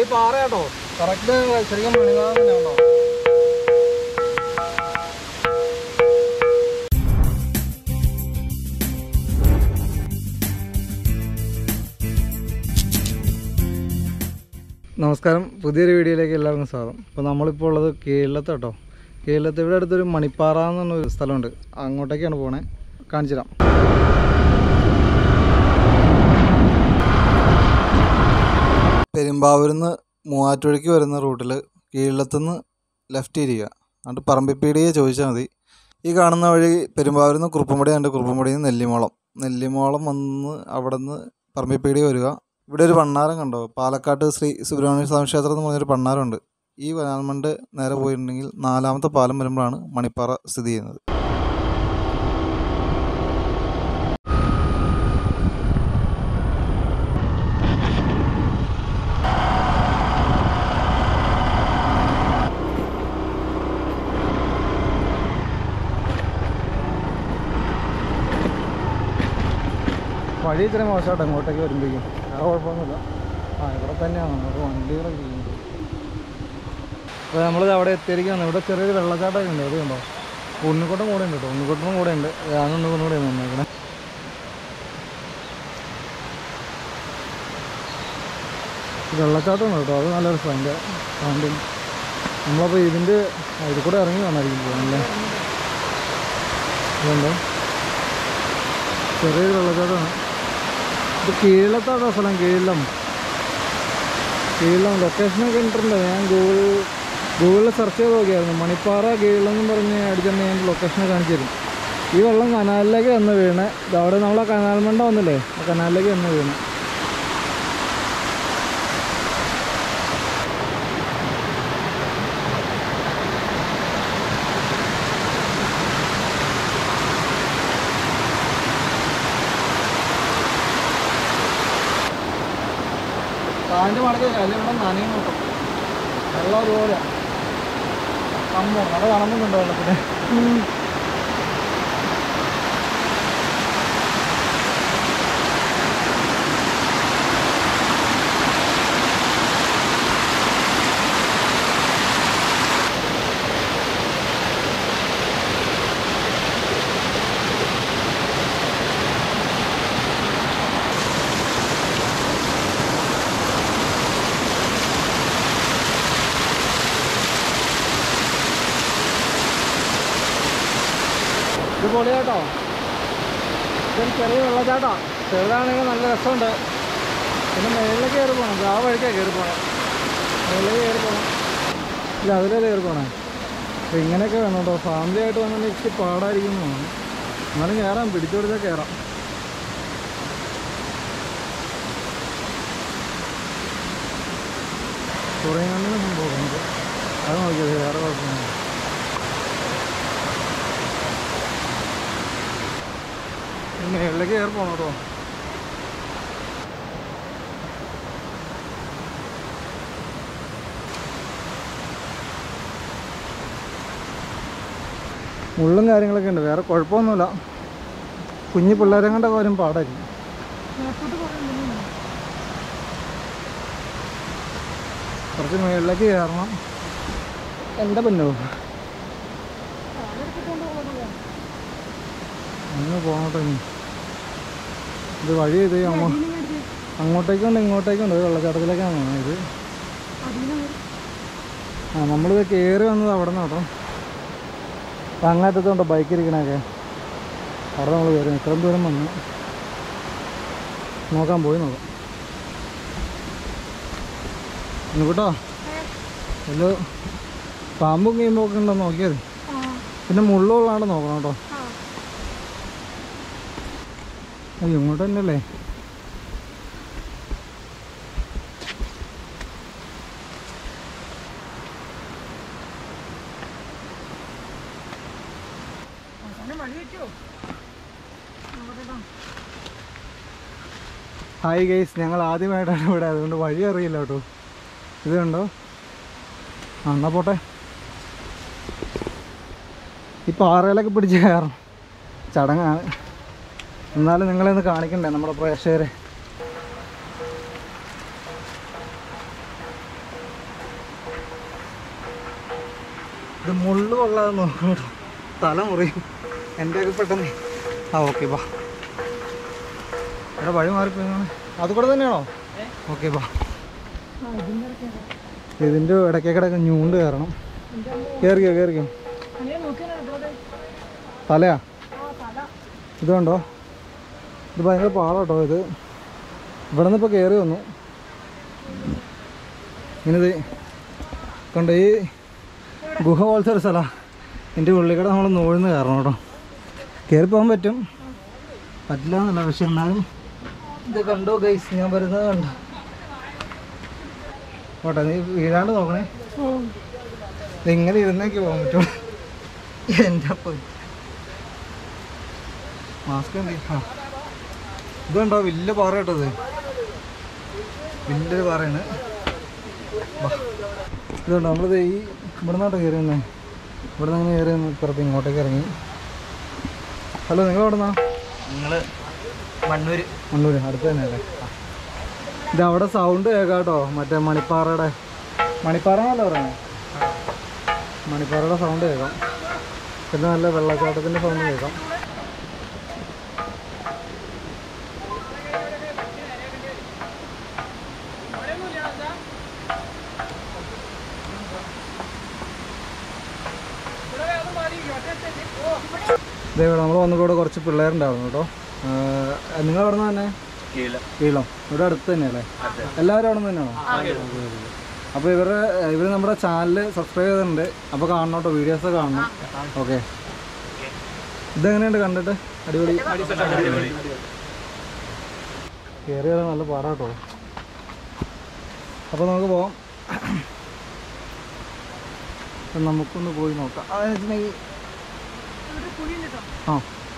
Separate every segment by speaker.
Speaker 1: ഈ പാറ കേട്ടോ കറക്റ്റ് ശരിക്കും മണികാവ് തന്നെ ഉണ്ടോ നമസ്കാരം പുതിയൊരു വീഡിയോയിലേക്ക് എല്ലാവർക്കും സ്വാഗതം അപ്പോൾ നമ്മളിപ്പോൾ ഉള്ളത് കേരളത്ത് കേട്ടോ കേരളത്ത് ഇവിടെ അടുത്തൊരു മണിപ്പാറ എന്ന് പറഞ്ഞൊരു സ്ഥലമുണ്ട് അങ്ങോട്ടേക്കാണ് പോണേ കാണിച്ചു തരാം പെരുമ്പാവൂരിൽ നിന്ന് മൂവാറ്റുപുഴയ്ക്ക് വരുന്ന റൂട്ടിൽ കീഴത്തുനിന്ന് ലെഫ്റ്റ് തിരിയുക എന്നിട്ട് പറമ്പിപ്പീടിയെ ചോദിച്ചാൽ മതി ഈ കാണുന്ന വഴി പെരുമ്പാവൂരിൽ നിന്ന് കുറുപ്പുംപടി ഉണ്ട് കുറുപ്പുംപടിയിൽ നിന്ന് നെല്ലിമോളം നെല്ലിമോളം വന്ന് അവിടെ നിന്ന് പറമ്പിപ്പീടി വരിക ഇവിടെ ഒരു പണ്ണാരം കണ്ടോ പാലക്കാട്ട് ശ്രീ സുബ്രഹ്മണ്യ സ്വാമി ക്ഷേത്രം എന്ന് പറഞ്ഞൊരു പണ്ണാരമുണ്ട് ഈ വനാൽമണ്ട് നേരെ പോയിട്ടുണ്ടെങ്കിൽ നാലാമത്തെ പാലം വരുമ്പോഴാണ് മണിപ്പാറ സ്ഥിതി ചെയ്യുന്നത് വഴി ഇത്ര മോശമാട്ടോ ഇങ്ങോട്ടേക്ക് വരുമ്പോഴേക്കും വേറെ കുഴപ്പമൊന്നുമില്ല ആ ഇവിടെ തന്നെയാണ് നമുക്ക് വണ്ടികളൊക്കെ ചെയ്യുന്നത് അപ്പോൾ നമ്മളിത് അവിടെ എത്തിയിരിക്കുകയാണ് ഇവിടെ ചെറിയൊരു വെള്ളച്ചാട്ടമൊക്കെ ഉണ്ട് അത് കണ്ടോ ഉണ്ണിക്കോട്ടം കൂടെ ഉണ്ട് കേട്ടോ ഉണ്ണിക്കോട്ടനും കൂടെ ഉണ്ട് ഞാനൊന്നും കൂടെ വന്നേക്കണേ വെള്ളച്ചാട്ടം ഉണ്ട് കേട്ടോ അത് നല്ല രസം അതിൻ്റെ സൗണ്ടും നമ്മളപ്പോൾ ഇതിൻ്റെ ആ, ഇതിൽ കൂടെ ഇറങ്ങി വന്നായിരിക്കും പോകുന്നല്ലേ ഇതുണ്ടോ ചെറിയൊരു വെള്ളച്ചാട്ടമാണ് ഇത് കീഴത്താട്ടോ സ്ഥലം കീഴം കീഴം ലൊക്കേഷനൊക്കെ ഇട്ടിട്ടുണ്ട് ഞാൻ ഗൂഗിൾ ഗൂഗിളിൽ സെർച്ച് ചെയ്ത് നോക്കിയായിരുന്നു മണിപ്പാറ കീഴം എന്ന് പറഞ്ഞ് അടിച്ചിട്ടുണ്ടെങ്കിൽ ഞാൻ ലൊക്കേഷൻ കാണിച്ചു തരും ഈ വെള്ളം കനാലിലേക്ക് വന്ന് വീണ് ഇത് അവിടെ നമ്മളെ കനാൽ മണ്ട വന്നില്ലേ ആ കനാലിലേക്ക് വന്ന് വീണ് കാലിൻ്റെ മടക്ക് അല്ലെങ്കിൽ ഇവിടെ നനയും നോക്കും വെള്ളം അതുപോലെ കമ്മോ നട കാണുന്നുണ്ടോ വെള്ളത്തിന് ഇത് പൊളിയാട്ടോ ഇതൊരു ചെറിയ വെള്ളച്ചാട്ടാ ചെറുതാണെങ്കിൽ നല്ല രസമുണ്ട് പിന്നെ മേളിലേക്ക് കയറി പോകണം ആ വഴിക്കാണ് കയറി പോകണം മേളിലേക്ക് കയറി പോകണം ഇല്ല അതിലേ കയറി പോകണേ അപ്പോൾ ഇങ്ങനെയൊക്കെ വേണം കേട്ടോ ഫാമിലി ആയിട്ട് വന്നിട്ട് ഇച്ചിരി പാടായിരിക്കും തോന്നുന്നു എന്നാലും കയറാം പിടിച്ചു കൊടുത്താൽ കയറാം കുറേ കണ്ണിന് സംഭവം നമുക്ക് അത് നോക്കിയത് വേറെ കുഴപ്പമൊന്നുമില്ല മേളിലേക്ക് കയറി പോകണം കേട്ടോ മുള്ളും കാര്യങ്ങളൊക്കെ ഉണ്ട് വേറെ കുഴപ്പമൊന്നുമില്ല കുഞ്ഞു പിള്ളേരെ കണ്ട കാര്യം പാടായിരിക്കും കുറച്ച് മേളിലേക്ക് കയറണം എന്താ പൊന്നോ അങ്ങ് പോകട്ടെ ഇനി ഇത് വഴി ഇത് അങ്ങോ അങ്ങോട്ടേക്കുണ്ട് ഇങ്ങോട്ടേക്കുണ്ട് ഇത് വെള്ളച്ചാട്ടത്തിലേക്കാണ് പോകുന്നത് ഇത് ആ നമ്മളിത് കയറി വന്നത് അവിടെ നിന്ന് കേട്ടോ അപ്പം അങ്ങാറ്റത്തുണ്ട് ബൈക്ക് ഇരിക്കണൊക്കെ അവിടെ നമ്മൾ കയറി ഇത്രയും ദൂരം വന്നു നോക്കാൻ പോയി നോക്കാം ഇന്ന് കേട്ടോ വല്ല പാമ്പും കഴിയുമ്പോൾ ഒക്കെ ഉണ്ടോ നോക്കിയത് പിന്നെ മുള്ളുള്ളാണ്ട് നോക്കണം കേട്ടോ അയ്യോ ഇങ്ങോട്ട് തന്നെയല്ലേ ഹായ് ഗൈസ് ഞങ്ങൾ ആദ്യമായിട്ടാണ് ഇവിടെ അതുകൊണ്ട് വഴി അറിയില്ല കേട്ടോ ഇത് കണ്ടോ ആ എന്നാ പോട്ടെ ഈ പാറയിലൊക്കെ പിടിച്ച് കയറണം ചടങ്ങാണ് എന്നാലും നിങ്ങളെ ഒന്ന് കാണിക്കണ്ടേ നമ്മുടെ പ്രേക്ഷകരെ ഇത് മുള്ളു കൊള്ളാതെ നോക്കണം കേട്ടോ തല മുറിയും എൻ്റെ ഒക്കെ പെട്ടെന്ന് ആ ഓക്കെ ബാ ഇവിടെ വഴി മാറിപ്പോയാണ് അത് കൂടെ തന്നെയാണോ ഓക്കെ ബാ ഇതിൻ്റെ ഇടയ്ക്കൊക്കെ ഞൂണ്ട് കയറണം കയറിക്കോ കയറിക്കോ തലയാ ഇത് കണ്ടോ ഇത് ഭയങ്കര പാടാട്ടോ ഇത് ഇവിടെ നിന്ന് ഇപ്പോൾ കയറി വന്നു ഇങ്ങനെ ഇത് കണ്ടോ ഈ ഗുഹ പോലത്തെ ഒരു സ്ഥലമാണ് എൻ്റെ ഉള്ളിക്കട നമ്മൾ നൂഴ്ന്ന് കയറണം കേട്ടോ കയറി പോകാൻ പറ്റും പറ്റില്ല എന്നല്ല പക്ഷെ എന്നാലും ഇത് കണ്ടോ ഗൈസ് ഞാൻ വരുന്നത് കണ്ടോ പോട്ടെ നീ വീഴാണ്ട് നോക്കണേ ഇത് ഇങ്ങനെ ഇരുന്നേക്ക് പോകാൻ പറ്റുള്ളൂ എൻ്റെ അപ്പം മാസ്ക് എന്ത് ആ ഇത് കണ്ടോ വലിയ പാറ കേട്ടത് വലിയൊരു പാറയാണ് വാ. ഇത് കണ്ടോ നമ്മളിത് ഈ ഇവിടെ നിന്നാട്ടോ കയറി വന്നേ ഇവിടെ നിന്ന് കയറി വന്ന് പുറത്ത് ഇങ്ങോട്ടേക്ക് ഇറങ്ങി ഹലോ നിങ്ങൾ എവിടെ നിന്നാ
Speaker 2: നിങ്ങൾ മണ്ണൂര്
Speaker 1: മണ്ണൂര് അടുത്ത് തന്നെ അല്ലേ ഇത് അവിടെ സൗണ്ട് കേൾക്കാം കേട്ടോ മറ്റേ മണിപ്പാറയുടെ മണിപ്പാറ എന്നല്ല പറയുന്നത് മണിപ്പാറയുടെ സൗണ്ട് കേൾക്കാം പിന്നെ നല്ല വെള്ളച്ചാട്ടത്തിൻ്റെ സൗണ്ട് കേൾക്കാം ഇതേ നമ്മൾ വന്നപ്പോൾ കുറച്ച് പിള്ളേരുണ്ടായിരുന്നു കേട്ടോ നിങ്ങൾ അവിടെ നിന്ന് തന്നെ കീളം ഇവിടെ അടുത്ത് തന്നെയല്ലേ എല്ലാവരും അവിടെ നിന്ന് തന്നെയാണോ അപ്പോൾ ഇവരുടെ ഇവർ നമ്മുടെ ചാനൽ സബ്സ്ക്രൈബ് ചെയ്തിട്ടുണ്ട് അപ്പോൾ കാണണം കേട്ടോ വീഡിയോസ് കാണണം ഓക്കെ ഇതെങ്ങനെയുണ്ട് കണ്ടിട്ട് അടിപൊളി കയറിയാൽ നല്ല പാടാട്ടോ അപ്പോൾ നമുക്ക് പോവാം അപ്പൊ നമുക്കൊന്ന് പോയി നോക്കാം അതെന്ന് വെച്ചിട്ടുണ്ടെങ്കിൽ ആ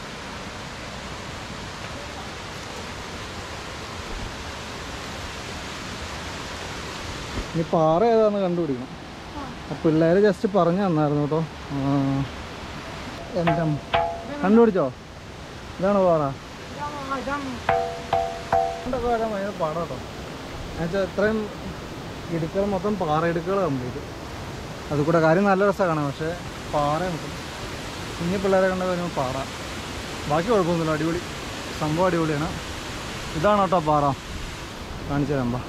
Speaker 1: ഇനി പാറ ഏതാന്ന് കണ്ടുപിടിക്കണം ആ പിള്ളേർ ജസ്റ്റ് പറഞ്ഞു തന്നായിരുന്നു കേട്ടോ ആ, എൻ്റെ അമ്മ. കണ്ടുപിടിച്ചോ ഇതാണോ പാറ ഇതൊക്കെ വരാൻ ഭയങ്കര പാടാ കേട്ടോ എന്നുവെച്ചാൽ ഇത്രയും ഇടുക്കൾ മൊത്തം പാറ ഇടുക്കുകൾ കംപ്ലീറ്റ് അത് കൂടെ കാര്യം നല്ല രസമാണ് കാണാൻ പക്ഷേ പാറ മൊത്തം കുഞ്ഞു പിള്ളേരെ കണ്ട വരുമ്പോൾ പാറ ബാക്കി കുഴപ്പമൊന്നുമില്ല അടിപൊളി സംഭവം അടിപൊളിയാണ് ഇതാണ് കേട്ടോ പാറ കാണിച്ചു തരാം ബാ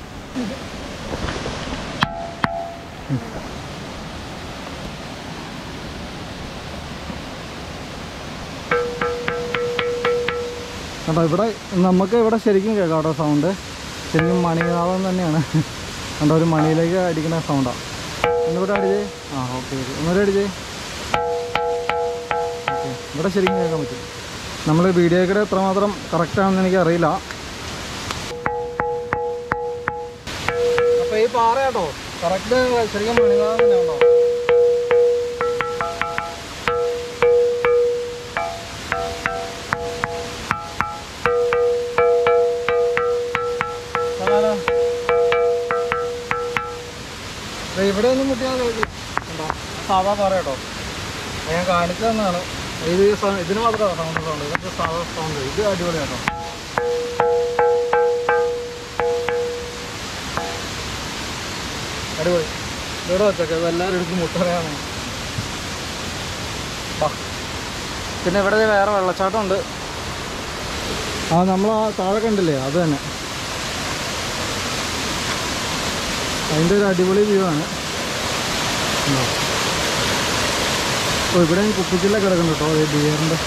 Speaker 1: കേട്ടോ ഇവിടെ നമുക്ക് ഇവിടെ ശരിക്കും കേൾക്കാം കേട്ടോ സൗണ്ട് ശരിക്കും മണിനാഥം തന്നെയാണ് കണ്ടോ ഒരു മണിയിലേക്ക് അടിക്കുന്ന സൗണ്ടാണ് ഒന്നുകൂടെ അടിച്ചേ ആ ഓക്കെ ഓക്കെ ഒന്നുകൂടെ അടിച്ചേ ഓക്കെ ഇവിടെ ശരിക്കും കേൾക്കാൻ പറ്റും നമ്മൾ വീഡിയോയ്ക്കിടെ എത്രമാത്രം കറക്റ്റാണെന്ന് എനിക്ക് അറിയില്ല അപ്പോൾ ഈ പാറ കേട്ടോ കറക്റ്റ് ശരിക്കും മണിനാഥം തന്നെ ഉണ്ടോ കാണാലോ ദേ ഇവിടെ ഒന്നും മുട്ടിയാൽ സാധാ പാറ കേട്ടോ ഞാൻ കാണിച്ചു തന്നാണ് ഇത് സ- ഇതിന് മാത്രമേ സൗണ്ട് സൗണ്ട് ഇതൊക്കെ സാധാ സൗണ്ട് ഇത് അടിപൊളി കേട്ടോ അടിപൊളി ഇവിടെ വെച്ചൊക്കെ ഇതെല്ലാവരും എടുത്ത് മുട്ടറിയാണ് പിന്നെ ഇവിടെ ദേ വേറെ വെള്ളച്ചാട്ടം ഉണ്ട് ആ നമ്മൾ ആ താഴെ കണ്ടില്ലേ അത് തന്നെ അതിൻ്റെ ഒരു അടിപൊളി വ്യൂ ആണ് ഉണ്ടോ? ഓ ഇവിടെ കുപ്പിച്ചില്ല കിടക്കുന്നുണ്ട് കേട്ടോ ഈ ബിയറിൻ്റെ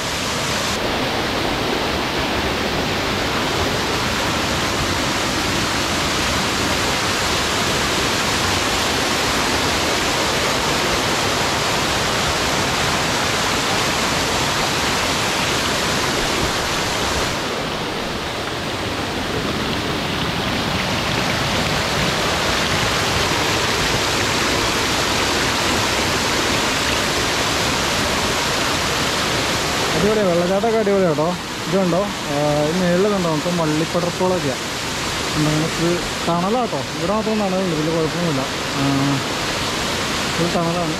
Speaker 1: അടിപൊളിയാണ് വെള്ളച്ചാട്ടമൊക്കെ അടിപൊളി കേട്ടോ ഇതുണ്ടോ ഈ മേളിൽ കണ്ടോ മൊത്തം വള്ളിപ്പടർപ്പുകളൊക്കെയാണ് നമുക്ക് തണലാട്ടോ ഇവിടെ മാത്രം തണലുണ്ട് വലിയ കുഴപ്പമൊന്നുമില്ല ഇത് തണലാണ്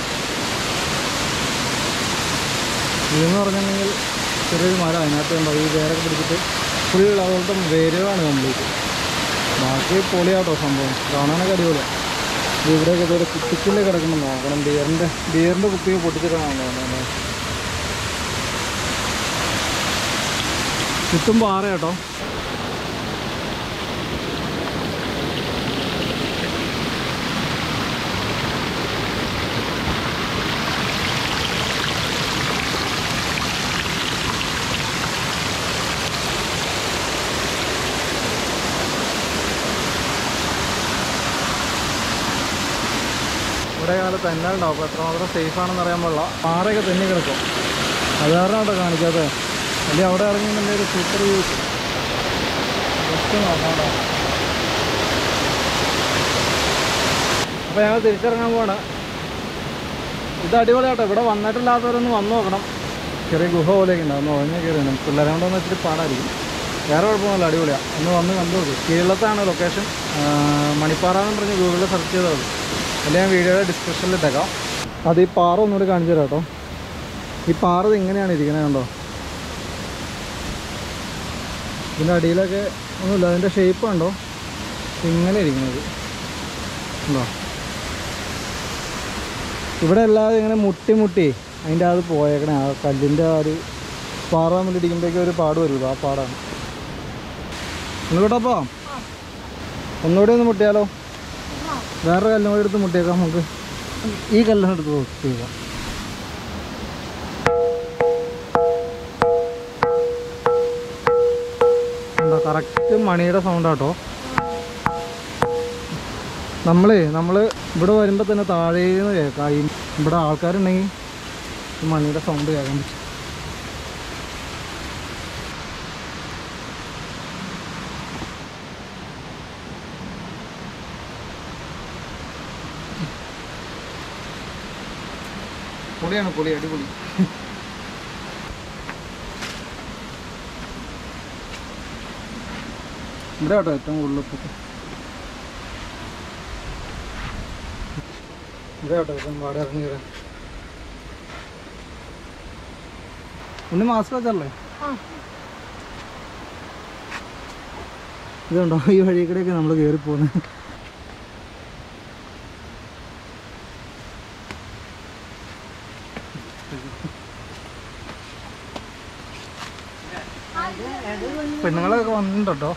Speaker 1: ഇതെന്ന് പറഞ്ഞിട്ടുണ്ടെങ്കിൽ ചെറിയൊരു മര അതിനകത്ത് ഉണ്ടോ ഈ വേരൊക്കെ പിടിച്ചിട്ട് ഫുൾ അതുപോലത്തെ വേരുകളാണ് കംപ്ലീറ്റ് ബാക്കി പൊളിയാട്ടോ സംഭവം കാണാനൊക്കെ അടിപൊളിയാണ് ഇത് ഇവിടെയൊക്കെ ഇതുപോലെ കുപ്പിച്ചില് കിടക്കണം നോക്കണം ബിയറിൻ്റെ ബിയറിൻ്റെ കുപ്പി പൊട്ടിച്ചിട്ടാണ് തോന്നുന്നത് ചുറ്റും പാറ കേട്ടോ ഇവിടെ കാലത്ത് തന്നെ ഉണ്ടാവും അപ്പോൾ എത്രമാത്രം സേഫ് ആണെന്ന് അറിയാൻ പാടില്ല പാറയൊക്കെ തന്നെ കിടക്കും അത് കാരണം കേട്ടോ കാണിക്കാതെ അല്ലെങ്കിൽ അവിടെ ഇറങ്ങിയിട്ടുണ്ടെങ്കിൽ ഒരു സൂപ്പർ വ്യൂ ജസ്റ്റ് നോക്കാണ്ടോ അപ്പോൾ ഞങ്ങൾ തിരിച്ചിറങ്ങാൻ പോവാണ് ഇത് അടിപൊളിയാട്ടോ ഇവിടെ വന്നിട്ടില്ലാത്തവരൊന്ന് വന്നു നോക്കണം ചെറിയ ഗുഹ പോലെയൊക്കെ ഉണ്ടാവും ഒന്ന് ഒഴിഞ്ഞ് കയറിയാണ് പിള്ളേരെ കൊണ്ടൊന്ന് ഇച്ചിരി പാടായിരിക്കും വേറെ കുഴപ്പമൊന്നുമില്ല അടിപൊളിയാണ് ഒന്ന് വന്ന് കണ്ടു നോക്ക് കീഴത്താണ് ലൊക്കേഷൻ മണിപ്പാറ എന്ന് പറഞ്ഞ് ഗൂഗിളിൽ സെർച്ച് ചെയ്താൽ മതി അല്ലെങ്കിൽ ഞാൻ വീഡിയോയുടെ ഡിസ്ക്രിപ്ഷനിൽ ഇട്ടേക്കാം അത് ഈ പാറ ഒന്നുകൂടി കാണിച്ചു തരാം കേട്ടോ ഈ പാറ ഇത് ഇങ്ങനെയാണ് ഇരിക്കുന്നത് കണ്ടോ ഇതിൻ്റെ അടിയിലൊക്കെ ഒന്നുമില്ല അതിൻ്റെ ഷേപ്പ് കണ്ടോ ഇങ്ങനെ ഇരിക്കുന്നത് ഉണ്ടോ ഇവിടെ അല്ലാതെ ഇങ്ങനെ മുട്ടി മുട്ടി അതിൻ്റെ അത് പോയേക്കണേ ആ കല്ലിൻ്റെ ആ ഒരു പാറ തമ്മിൽ ഇടിക്കുമ്പോഴേക്കും ഒരു പാട് വരുള്ളൂ ആ പാടാണ് ഒന്നുകൂട്ടപ്പോ ഒന്നുകൂടി ഒന്ന് മുട്ടിയാലോ വേറെ കല്ലും കൂടി എടുത്ത് മുട്ടിയേക്കാം നമുക്ക് ഈ കല്ലിന് എടുത്ത് മുട്ടിയേക്കാം എന്താ കറക്റ്റ് മണിയുടെ സൗണ്ട് ആട്ടോ നമ്മളേ നമ്മൾ ഇവിടെ വരുമ്പോൾ തന്നെ താഴേന്ന് കേൾക്കാം ഈ ഇവിടെ ആൾക്കാരുണ്ടെങ്കിൽ ഈ മണിയുടെ സൗണ്ട് കേൾക്കാൻ പറ്റും പൊളിയാണ് പൊളി അടിപൊളി ഇവിടെ കേട്ടോ ഏറ്റവും കൂടുതൽ ഇവിടെ കേട്ടോ ഏറ്റവും പാടെ ഇറങ്ങി വരാൻ ഉണ്ണി മാസ്ക് വെച്ചല്ലേ ഇതുണ്ടോ ഈ വഴി കൂടെയൊക്കെ നമ്മൾ കയറി പോകുന്നത് പെണ്ണുങ്ങളൊക്കെ വന്നിട്ടുണ്ട് കേട്ടോ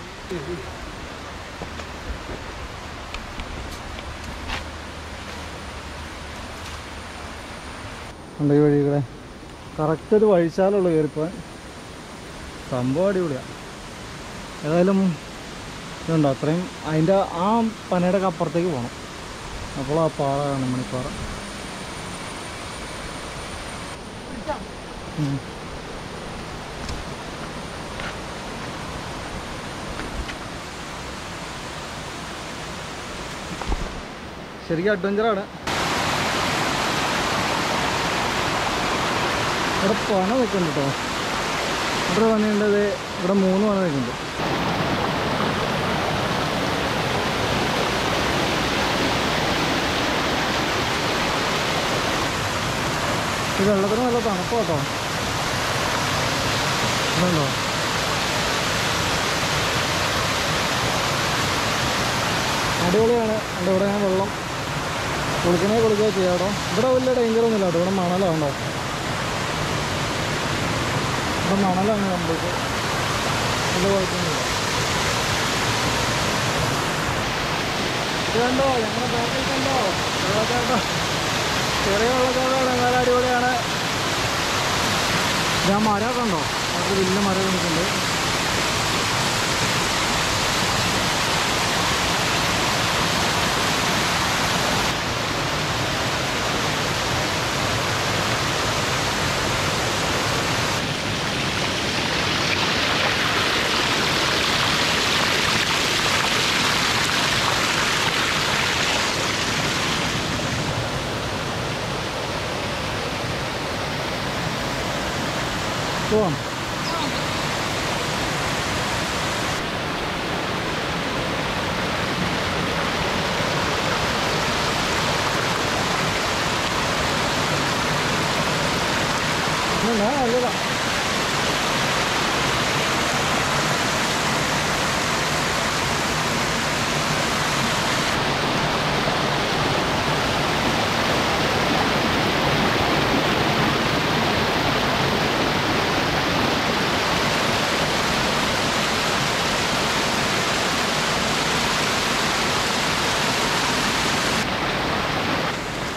Speaker 1: ഉണ്ട് ഈ വഴി കൂടെ കറക്റ്റ് ഒരു വഴിച്ചാലുള്ളൂ കയറിപ്പോൻ സംഭവം അടിപൊളിയാണ് ഏതായാലും ഇതുണ്ടോ അത്രയും അതിൻ്റെ ആ പനയുടെ ഒക്കെ അപ്പുറത്തേക്ക് പോകണം അപ്പോൾ ആ പാറ കാണും മണിപ്പാറ ഉം. ശരിക്കും അഡ്വഞ്ചറാണ് ഇവിടെ പന നിൽക്കുന്നുണ്ട് കേട്ടോ ഇവിടെ പണിയുണ്ടത് ഇവിടെ മൂന്ന് പന നിൽക്കുന്നുണ്ട് ഈ വെള്ളത്തിന് നല്ല തണുപ്പ് കേട്ടോ ഇതുണ്ടോ അടിപൊളിയാണ് എൻ്റെ ഇവിടെ ഞാൻ വെള്ളം കുളിക്കണേ കുളിക്കുക ചെയ്യാം കേട്ടോ ഇവിടെ വലിയ ഡേഞ്ചർ ഒന്നുമില്ല കേട്ടോ ഇവിടെ മണലാണോ ഇവിടെ മണലാണ് നമ്മൾക്ക് വലിയ കുഴപ്പമൊന്നുമില്ല ഇത് കണ്ടോ ഞങ്ങളുടെ ബാക്കിൽ കണ്ടോ വെള്ളച്ചാട്ടം ചെറിയ വെള്ളച്ചാട്ടമാണ് എന്നാലും അടിപൊളിയാണ് ഞാൻ മരമൊക്കെ ഉണ്ടോ അത് വലിയ മരം നിൽക്കുന്നുണ്ട് പോവാം ഇല്ല, നല്ലതാ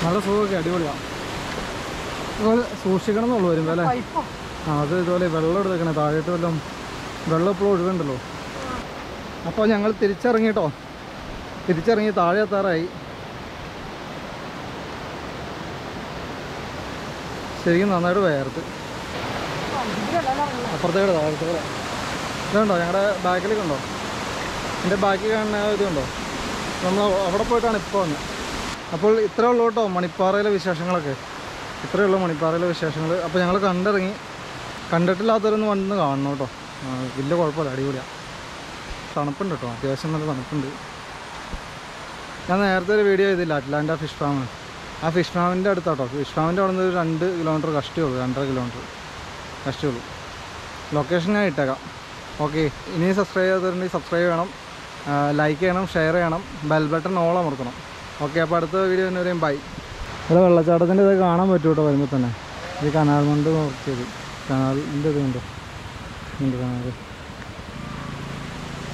Speaker 3: നല്ല സുഖമൊക്കെ അടിപൊളിയാണ് അതുപോലെ സൂക്ഷിക്കണം എന്നുള്ളൂ വരുമ്പോൾ അല്ലേ ആ അത് ഇതുപോലെ വെള്ളം എടുത്തേക്കണേ താഴോട്ട് വല്ലതും വെള്ളം എപ്പോഴും ഒഴുകുണ്ടല്ലോ അപ്പോൾ ഞങ്ങൾ തിരിച്ചിറങ്ങിട്ടോ തിരിച്ചിറങ്ങി താഴെ എത്താറായി ശരിക്കും നന്നായിട്ട് വേർത്ത് അപ്പുറത്തേക്ക് താഴത്തെ ഇതുണ്ടോ ഞങ്ങളുടെ ബാക്കിലേക്ക് ഉണ്ടോ എൻ്റെ ബാക്കിൽ കാണുന്ന ആ ഇതുണ്ടോ നമ്മൾ അവിടെ പോയിട്ടാണ് ഇപ്പോൾ വന്നത് അപ്പോൾ ഇത്രേ ഉള്ളൂ കേട്ടോ മണിപ്പാറയിലെ വിശേഷങ്ങളൊക്കെ ഇത്രയേ ഉള്ളൂ മണിപ്പാറയിലെ വിശേഷങ്ങൾ അപ്പോൾ ഞങ്ങൾ കണ്ടിറങ്ങി കണ്ടിട്ടില്ലാത്തവരൊന്ന് വന്ന് കാണണം കേട്ടോ ആ, വലിയ കുഴപ്പമില്ല അടിപൊളിയാണ് തണുപ്പുണ്ട് കേട്ടോ അത്യാവശ്യം നല്ല തണുപ്പുണ്ട് ഞാൻ നേരത്തെ ഒരു വീഡിയോ ചെയ്തില്ല അറ്റ്ലാന്റ ഫിഷ് ഫാം ആ ഫിഷ് ഫാമിൻ്റെ അടുത്താട്ടോ ഫിഷ് ഫാമിൻ്റെ അവിടെ നിന്ന് ഒരു രണ്ട് കിലോമീറ്റർ കഷ്ടേ ഉള്ളൂ രണ്ടര കിലോമീറ്റർ കഷ്ടേ ഉള്ളൂ ലൊക്കേഷൻ ഞാൻ ഇട്ടേക്കാം ഓക്കെ ഇനി സബ്സ്ക്രൈബ് ചെയ്തിട്ടുണ്ടെങ്കിൽ സബ്സ്ക്രൈബ് ചെയ്യണം ലൈക്ക് ചെയ്യണം ഷെയർ ചെയ്യണം ബെൽ ബട്ടൺ ഓൾ അമർത്തണം ഓക്കെ അപ്പോൾ അടുത്ത വീഡിയോ തന്നെ വരെയും ബൈ ഇവിടെ വെള്ളച്ചാട്ടത്തിൻ്റെ ഇത് കാണാൻ പറ്റും കേട്ടോ വരുമ്പോൾ തന്നെ ഈ കനാൽ മണ്ട് നോക്കിയത് കനാലിൻ്റെ ഇത് കണ്ടോ ഉണ്ട് കനാൽ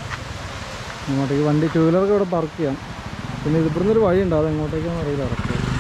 Speaker 3: ഇങ്ങോട്ടേക്ക് വണ്ടി ടൂ വീലറൊക്കെ ഇവിടെ പാർക്ക് ചെയ്യാം പിന്നെ ഇവിടുന്ന് ഒരു വഴിയുണ്ട് അത് എങ്ങോട്ടേക്കാണെന്ന് അറിയില്ല കറക്റ്റ്